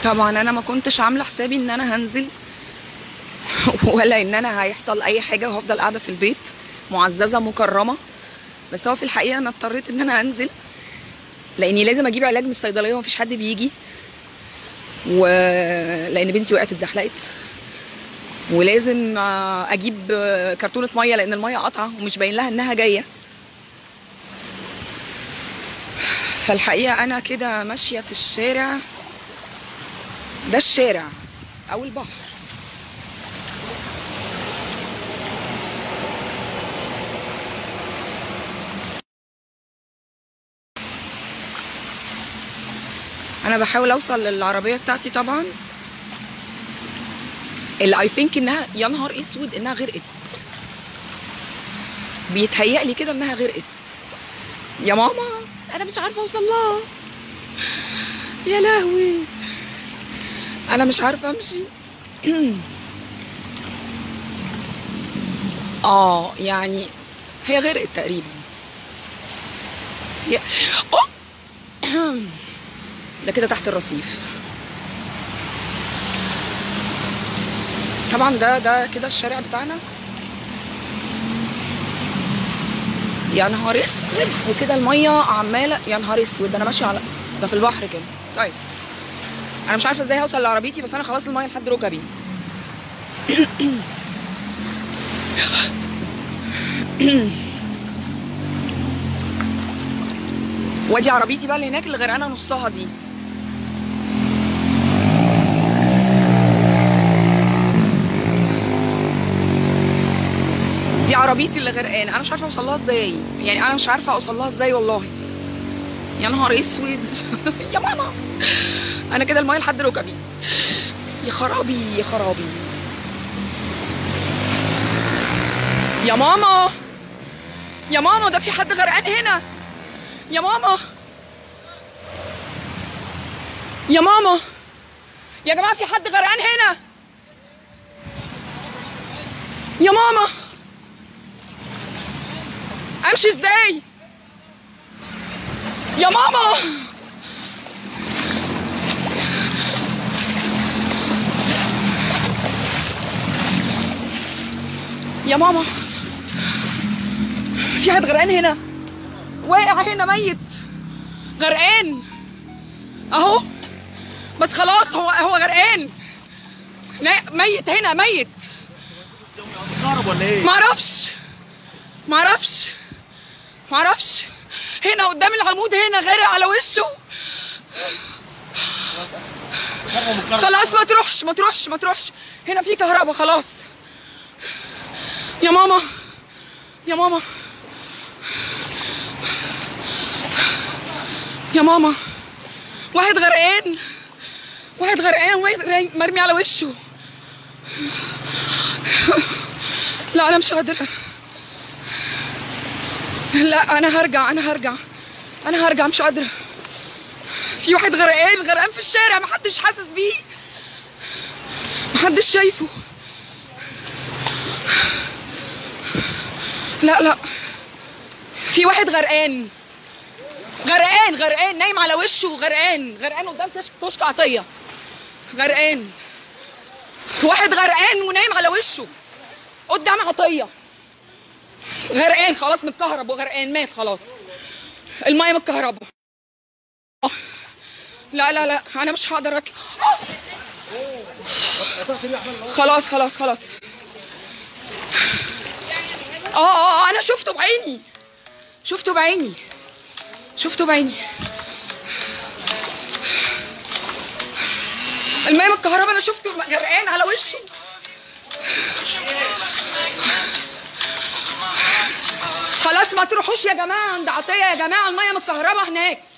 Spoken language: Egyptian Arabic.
طبعا انا ما كنتش عامله حسابي ان انا هنزل ولا ان انا هيحصل اي حاجه وهفضل قاعده في البيت معززه مكرمه بس هو في الحقيقه انا اضطريت ان انا انزل لاني لازم اجيب علاج من الصيدليه ومفيش حد بيجي ولان بنتي وقعت اتزحلقت ولازم آه، اجيب آه، كرتونه ميه لان الميه قطعه ومش باين لها انها جايه فالحقيقه انا كده ماشيه في الشارع ده الشارع او البحر انا بحاول اوصل للعربيه بتاعتي طبعا اللي اي ثينك انها يا نهار اسود انها غرقت بيتهيألي كده انها غرقت يا ماما انا مش عارفه اوصل لها يا لهوي انا مش عارفه امشي اه يعني هي غرقت تقريبا هي أوه. ده كده تحت الرصيف طبعا ده ده كده الشارع بتاعنا يا نهار اسود وكده الميه عماله يا نهار اسود ده انا ماشيه على ده في البحر كده طيب انا مش عارفه ازاي هوصل لعربيتي بس انا خلاص الميه لحد ركبي وادي عربيتي بقى اللي هناك اللي غرقانه نصها دي دي عربيتي اللي غرقانه انا مش عارفه اوصل لها ازاي يعني انا مش عارفه اوصل لها ازاي والله يا نهار اسود يا ماما انا كده المايه لحد ركبي يا خرابي يا خرابي يا ماما يا ماما ده في حد غرقان هنا يا ماما يا ماما يا جماعه في حد غرقان هنا يا ماما امشي ازاي يا ماما يا ماما في حد غرقان هنا واقع هنا ميت غرقان اهو بس خلاص هو هو غرقان نا- ميت هنا ميت كهرب ولا ايه؟ معرفش معرفش معرفش هنا قدام العمود هنا غارق على وشه خلاص ما تروحش ما تروحش ما تروحش هنا في كهرباء خلاص يا ماما يا ماما يا ماما واحد غرقان واحد غرقان واحد مرمي على وشه لا انا مش قادره لا انا هرجع انا هرجع انا هرجع مش قادره في واحد غرقان غرقان في الشارع محدش حاسس بيه محدش شايفه لا لا في واحد غرقان غرقان غرقان نايم على وشه غرقان غرقان قدام كشك كشك عطيه غرقان واحد غرقان ونايم على وشه قدام عطيه غرقان خلاص متكهرب وغرقان مات خلاص الميه متكهربه آه. لا لا لا انا مش هقدر اطلع آه. خلاص خلاص خلاص اه اه آه، انا شفته بعيني شفته بعيني شفته بعيني الميه متكهربه انا شفته غرقان على وشه خلاص ما تروحوش يا جماعه عند عطيه يا جماعه الميه متكهربه هناك